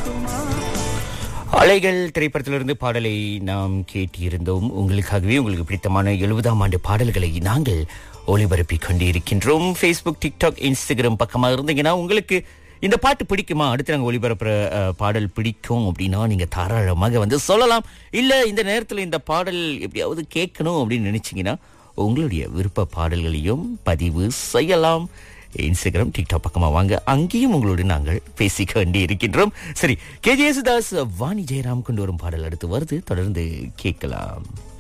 அலைகள் திரைப்படத்திலிருந்து பாடலை நாம் கேட்டிருந்தோம் உங்களுக்காகவே உங்களுக்கு பிடித்தமான எழுபதாம் ஆண்டு பாடல்களை நாங்கள் ஒளிபரப்பிக் கொண்டிருக்கின்றோம் ஃபேஸ்புக் டிக்டாக் இன்ஸ்டாகிராம் பக்கமாக இருந்தீங்கன்னா உங்களுக்கு இந்த பாட்டு பிடிக்குமா அடுத்து நாங்கள் ஒளிபரப்புற அஹ், பாடல் பிடிக்கும் அப்படின்னா நீங்க தாராளமாக வந்து சொல்லலாம் இல்ல இந்த நேரத்தில் இந்த பாடல் எப்படியாவது கேட்கணும் அப்படின்னு நினைச்சீங்கன்னா உங்களுடைய விருப்ப பாடல்களையும் பதிவு செய்யலாம் இன்ஸ்டாகிராம் டிக்டாக் பக்கமா வாங்க அங்கேயும் உங்களோடு நாங்கள் பேசிக்க வேண்டி இருக்கின்றோம் சரி கே ஜேசுதாஸ் வாணி ஜெயராம் கொண்டு வரும் பாடல் அடுத்து வருது தொடர்ந்து கேட்கலாம்